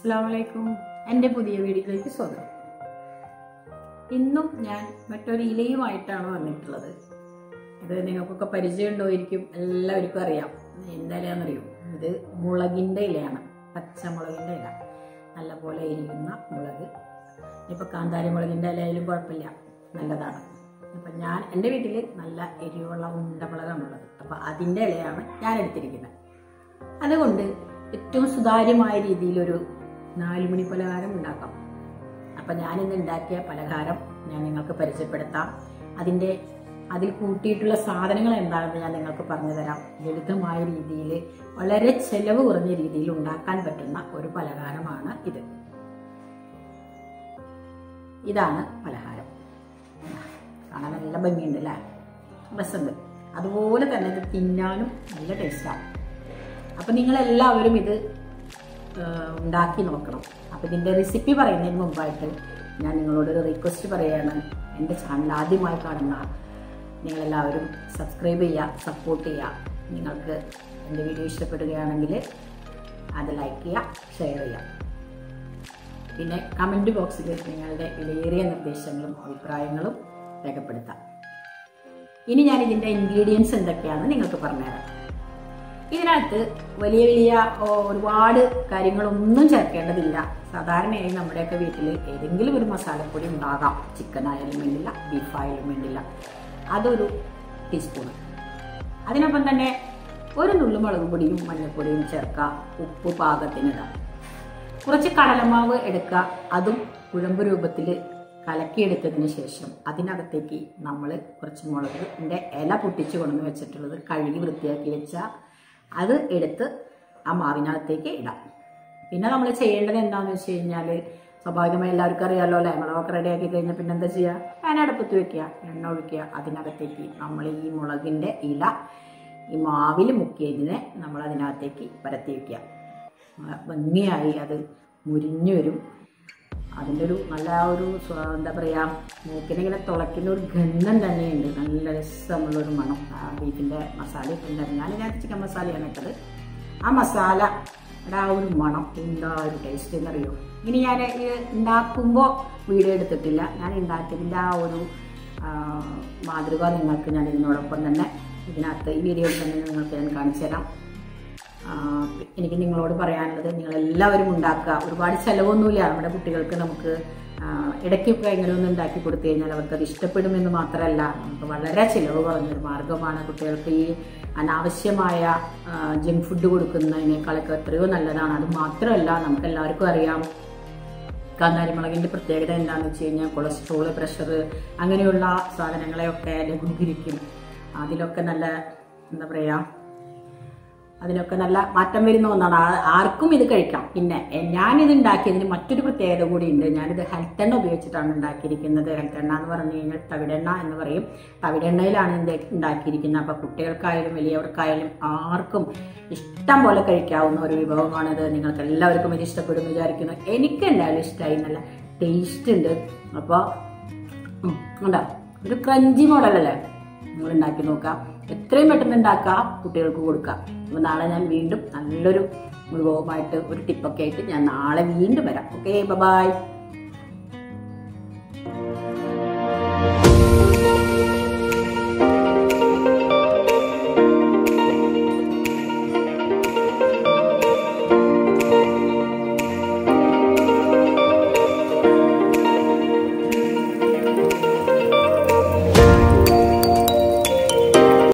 അസ്സാം വലൈക്കും എൻ്റെ പുതിയ വീഡിയോയിലേക്ക് സ്വാഗതം ഇന്നും ഞാൻ മറ്റൊരു ഇലയുമായിട്ടാണ് വന്നിട്ടുള്ളത് ഇത് നിങ്ങൾക്കൊക്കെ പരിചയമുണ്ടായിരിക്കും എല്ലാവർക്കും അറിയാം എന്താ ഇലയാണെന്നറിയും ഇത് മുളകിൻ്റെ ഇലയാണ് പച്ചമുളകിൻ്റെ ഇല നല്ലപോലെ ഇരിക്കുന്ന മുളക് ഇപ്പോൾ കാന്താരി മുളകിൻ്റെ ഇലയിലും കുഴപ്പമില്ല നല്ലതാണ് അപ്പം ഞാൻ എൻ്റെ വീട്ടിൽ നല്ല എരിവുള്ള ഉണ്ടമുളകാണുള്ളത് അപ്പോൾ അതിൻ്റെ ഇലയാണ് ഞാൻ എടുത്തിരിക്കുന്നത് അതുകൊണ്ട് ഏറ്റവും സുതാര്യമായ രീതിയിലൊരു നാലുമണി പലഹാരം ഉണ്ടാക്കാം അപ്പം ഞാനിന്ന് ഉണ്ടാക്കിയ പലഹാരം ഞാൻ നിങ്ങൾക്ക് പരിചയപ്പെടുത്താം അതിൻ്റെ അതിൽ കൂട്ടിയിട്ടുള്ള സാധനങ്ങൾ എന്താണെന്ന് ഞാൻ നിങ്ങൾക്ക് പറഞ്ഞു തരാം ലളിതമായ രീതിയിൽ വളരെ ചെലവ് കുറഞ്ഞ രീതിയിൽ ഉണ്ടാക്കാൻ പറ്റുന്ന ഒരു പലഹാരമാണ് ഇത് ഇതാണ് പലഹാരം കാണാൻ നല്ല ഭംഗിയുണ്ട് അല്ലേ രസമുണ്ട് അതുപോലെ തന്നെ ഇത് തിന്നാനും നല്ല ടേസ്റ്റാണ് അപ്പം നിങ്ങളെല്ലാവരും ഇത് ആ, ഉണ്ടാക്കി നോക്കണം അപ്പം ഇതിൻ്റെ റെസിപ്പി പറയുന്നതിന് മുമ്പായിട്ട് ഞാൻ നിങ്ങളോടൊരു റിക്വസ്റ്റ് പറയുകയാണ് എൻ്റെ ചാനൽ ആദ്യമായി കാണുന്ന നിങ്ങളെല്ലാവരും സബ്സ്ക്രൈബ് ചെയ്യുക സപ്പോർട്ട് ചെയ്യുക നിങ്ങൾക്ക് എൻ്റെ വീഡിയോ ഇഷ്ടപ്പെടുകയാണെങ്കിൽ അത് ലൈക്ക് ചെയ്യുക ഷെയർ ചെയ്യുക പിന്നെ കമൻറ്റ് ബോക്സിൽ നിങ്ങളുടെ വിലയേറിയ നിർദ്ദേശങ്ങളും അഭിപ്രായങ്ങളും രേഖപ്പെടുത്താം ഇനി ഞാൻ ഇതിൻ്റെ ഇൻഗ്രീഡിയൻസ് എന്തൊക്കെയാണെന്ന് നിങ്ങൾക്ക് പറഞ്ഞുതരാം ഇതിനകത്ത് വലിയ വലിയ ഓ, ഒരുപാട് കാര്യങ്ങളൊന്നും ചേർക്കേണ്ടതില്ല സാധാരണയായി നമ്മുടെയൊക്കെ വീട്ടിൽ ഏതെങ്കിലും ഒരു മസാലപ്പൊടി ഉണ്ടാകാം ചിക്കൻ ആയാലും വേണ്ടില്ല ബീഫ് ആയാലും വേണ്ടില്ല അതൊരു ടീസ്പൂണ് അതിനൊപ്പം തന്നെ ഒരു നുള്ളു മുളക് പൊടിയും മഞ്ഞൾപ്പൊടിയും ചേർക്കുക ഉപ്പ് പാകത്തിനിടാം കുറച്ച് കടലമാവ് എടുക്കുക അതും കുഴമ്പ് രൂപത്തിൽ കലക്കിയെടുത്തതിന് ശേഷം അതിനകത്തേക്ക് നമ്മൾ കുറച്ച് മുളകിൻ്റെ ഇല പൊട്ടിച്ച് കൊണ്ടുവന്ന് വെച്ചിട്ടുള്ളത് കഴുകി വൃത്തിയാക്കി വെച്ച അത് എടുത്ത് ആ മാവിനകത്തേക്ക് ഇടാം പിന്നെ നമ്മൾ ചെയ്യേണ്ടത് എന്താണെന്ന് വെച്ച് കഴിഞ്ഞാൽ സ്വാഭാവികമായി എല്ലാവർക്കും അറിയാമല്ലോ അല്ലേ മുളകൊക്കെ റെഡിയാക്കി കഴിഞ്ഞാൽ പിന്നെ എന്താ ചെയ്യുക പാൻ അടുപ്പത്ത് വെക്കുക എണ്ണ ഒഴിക്കുക അതിനകത്തേക്ക് നമ്മൾ ഈ മുളകിൻ്റെ ഇല ഈ മാവിൽ മുക്കിയതിനെ നമ്മൾ അതിനകത്തേക്ക് പരത്തി വെക്കുക ആ, ഭംഗിയായി അത് മുരിഞ്ഞു വരും അതിൻ്റെ ഒരു നല്ല ആ ഒരു സ്വ- എന്താ പറയുക മൂക്കിനിങ്ങനെ തുളയ്ക്കുന്ന ഒരു ഗന്ധം തന്നെയുണ്ട് നല്ല രസമുള്ളൊരു മണം ആ ബീഫിൻ്റെ മസാല ഇട്ടുണ്ടായിരുന്നു ഞാനിതിനകത്ത് ചിക്കൻ മസാലയാണ് ഇട്ടത് ആ മസാല ആ ഒരു മണം എന്താ ഒരു ടേസ്റ്റ് എന്നറിയോ ഇനി ഞാൻ ഇത് ഉണ്ടാക്കുമ്പോൾ വീഡിയോ എടുത്തിട്ടില്ല ഞാൻ ഉണ്ടാക്കിയതിൻ്റെ ആ ഒരു ആ, മാതൃക നിങ്ങൾക്ക് ഞാൻ ഇതിനോടൊപ്പം തന്നെ ഇതിനകത്ത് ഈ വീഡിയോയിൽ തന്നെ നിങ്ങൾക്ക് ഞാൻ കാണിച്ചു തരാം ആ, എനിക്ക് നിങ്ങളോട് പറയാനുള്ളത് നിങ്ങൾ എല്ലാവരും ഉണ്ടാക്കുക ഒരുപാട് ചിലവൊന്നുമില്ല നമ്മുടെ കുട്ടികൾക്ക് നമുക്ക് ആ, ഇടയ്ക്കൊക്കെ എങ്ങനെ ഒന്ന് ഉണ്ടാക്കി കൊടുത്തു കഴിഞ്ഞാൽ അവർക്ക് അത് ഇഷ്ടപ്പെടുമെന്ന് മാത്രമല്ല നമുക്ക് വളരെ ചിലവ് കുറഞ്ഞൊരു മാർഗമാണ് കുട്ടികൾക്ക് ഈ അനാവശ്യമായ ജങ്ക് ഫുഡ് കൊടുക്കുന്നതിനേക്കാളൊക്കെ എത്രയോ നല്ലതാണ് അത് മാത്രമല്ല നമുക്ക് എല്ലാവർക്കും അറിയാം കാന്താരിമുളകിൻ്റെ പ്രത്യേകത എന്താണെന്ന് വെച്ച് കഴിഞ്ഞാൽ കൊളസ്ട്രോൾ പ്രഷർ അങ്ങനെയുള്ള സാധനങ്ങളെയൊക്കെ ലഘൂകരിക്കും അതിലൊക്കെ നല്ല എന്താ പറയുക അതിനൊക്കെ നല്ല മാറ്റം വരുന്ന ഒന്നാണ് ആ- ആർക്കും ഇത് കഴിക്കാം പിന്നെ എ- ഞാനിത് ഉണ്ടാക്കിയതിന് മറ്റൊരു പ്രത്യേകത കൂടിയുണ്ട് ഞാനിത് ഹെൽത്ത് എണ്ണ ഉപയോഗിച്ചിട്ടാണ് ഉണ്ടാക്കിയിരിക്കുന്നത് ഹെൽത്ത് എണ്ണ എന്ന് പറഞ്ഞു കഴിഞ്ഞാൽ തവിടെണ്ണ എന്ന് പറയും തവിടെണ്ണയിലാണ് ഇത് ഉണ്ടാക്കിയിരിക്കുന്നത് അപ്പോൾ കുട്ടികൾക്കായാലും വലിയവർക്കായാലും ആർക്കും ഇഷ്ടം പോലെ കഴിക്കാവുന്ന ഒരു വിഭവമാണിത് നിങ്ങൾക്ക് എല്ലാവർക്കും ഇത് ഇഷ്ടപ്പെടും എന്ന് വിചാരിക്കുന്നു എനിക്ക് എന്തായാലും ഇഷ്ടമായി നല്ല ടേസ്റ്റ് ഉണ്ട് അപ്പോൾ ഉണ്ടോ ഒരു ക്രഞ്ചി മോഡലല്ലേ നിങ്ങൾ ഉണ്ടാക്കി നോക്കാം എത്രയും പെട്ടെന്ന് ഉണ്ടാക്കാം കുട്ടികൾക്ക് കൊടുക്കാം അപ്പോൾ നാളെ ഞാൻ വീണ്ടും നല്ലൊരു വിഭവമായിട്ട് ഒരു ടിപ്പൊക്കെ ആയിട്ട് ഞാൻ നാളെ വീണ്ടും വരാം ഓക്കെ ബൈ